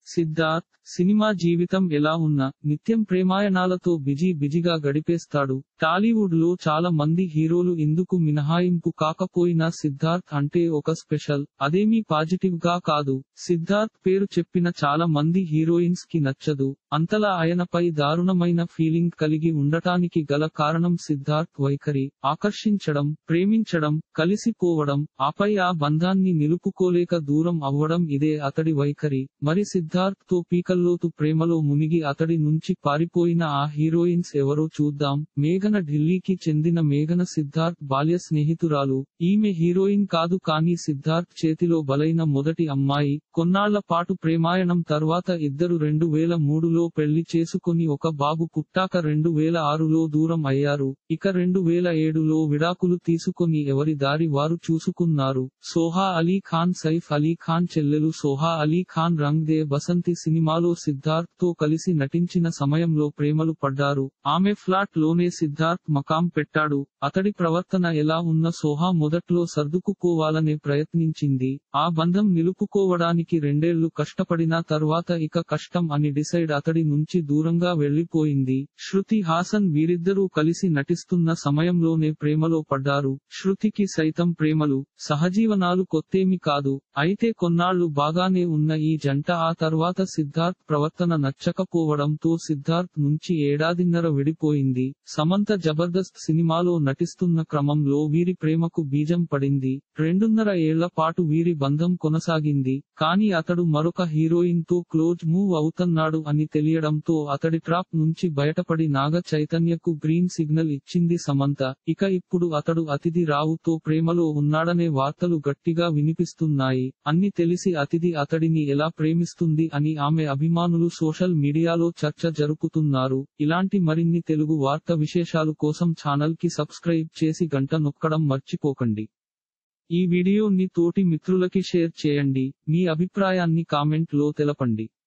Siddharth cinema జీవితం ఎలా ఉన్నా నిత్యం ప్రేమాయణాలతో బిజీ బిజీగా గడిపేస్తాడు టాలీవుడ్ లో చాలా మంది హీరోలు ఇందుకు మినహాయింపు కాకపోయినా సిద్ధార్థ్ అంటే ఒక స్పెషల్ అదేమీ పాజిటివ్ గా కాదు సిద్ధార్థ్ పేరు చెప్పిన చాలా మంది హీరోయిన్స్ కి నచ్చదు అంతలా ఆయనపై దారుణమైన ఫీలింగ్ కలిగి ఉండటానికి గల కారణం సిద్ధార్థ్ వైఖరి ఆకర్షించడం ప్రేమించడం కలిసిపోవడం ఆపై ఆ బంధాన్ని నిలుపుకోలేక దూరం అవ్వడం ఇదే అతడి వైఖరి మరి సిద్ధార్థ్ తో పీకల్లోతు ప్రేమలో మునిగి అతడి నుంచి పారిపోయిన ఆ హీరోయిన్స్ ఎవరో చూద్దాం మేఘన ఢిల్లీకి చెందిన మేఘన సిద్ధార్థ్ బాల్య స్నేహితురాలు ఈమె హీరోయిన్ కాదు కానీ సిద్ధార్థ్ చేతిలో బలైన మొదటి అమ్మాయి కొన్నాళ్ల పాటు ప్రేమాయణం తర్వాత ఇద్దరు రెండు వేల మూడులో పెళ్లి చేసుకుని ఒక బాబు పుట్టాక రెండు వేల ఆరులో దూరం అయ్యారు ఇక రెండు వేల ఏడులో విడాకులు తీసుకొని ఎవరి దారి వారు చూసుకున్నారు సోహా అలీ ఖాన్ సైఫ్ అలీ ఖాన్ చెల్లెలు సోహా అలీ ఖాన్ రంగ్ దే బసంతి సినిమాలో సిద్ధార్థ్ తో కలిసి నటించిన సమయంలో ప్రేమలు పడ్డారు ఆమె ఫ్లాట్ లోనే సిద్ధార్థ్ మకాం పెట్టాడు అతడి ప్రవర్తన ఎలా ఉన్న సోహా మొదట్లో సర్దుకుపోవాలనే ప్రయత్నించింది ఆ బంధం నిలుపుకోవడానికి రెండేళ్లు కష్టపడిన తర్వాత ఇక కష్టం అని డిసైడ్ అతడి నుంచి దూరంగా వెళ్లిపోయింది శృతి హాసన్ వీరిద్దరూ కలిసి నటిస్తున్న సమయంలోనే ప్రేమలో పడ్డారు శృతికి సైతం ప్రేమలు సహజీవనాలు కొత్తేమి కాదు అయితే కొన్నాళ్లు బాగానే ఉన్న ఈ జంట ఆ తర్వాత సిద్ధార్థ్ ప్రవర్తన నచ్చకపోవడంతో సిద్ధార్థ్ నుంచి ఏడాదిన్నర విడిపోయింది సమంత జబర్దస్త్ సినిమాలో నటిస్తున్న క్రమంలో వీరి ప్రేమకు బీజం పడింది రెండున్నర ఏళ్ల పాటు వీరి బంధం కొనసాగింది కానీ అతడు మరొక హీరోయిన్ తో క్లోజ్ మూవ్ అవుతున్నాడు అని తెలియడంతో అతడి ట్రాప్ నుంచి బయటపడి నాగ చైతన్యకు గ్రీన్ సిగ్నల్ ఇచ్చింది సమంత ఇక ఇప్పుడు అతడు అతిథి రావుతో ప్రేమలో ఉన్నాడనే వార్తలు గట్టిగా వినిపిస్తున్నాయి అన్ని తెలిసి అతిథి అతడిని ఎలా ప్రేమిస్తుంది అని ఆమె అభిమానులు సోషల్ మీడియాలో చర్చ జరుపుతున్నారు ఇలాంటి మరిన్ని తెలుగు వార్త విశేషాలు కోసం ఛానల్ కి సబ్స్క్రైబ్ చేసి గంట నొక్కడం మర్చిపోకండి ఈ వీడియోని తోటి మిత్రులకి షేర్ చేయండి మీ అభిప్రాయాన్ని కామెంట్ లో తెలపండి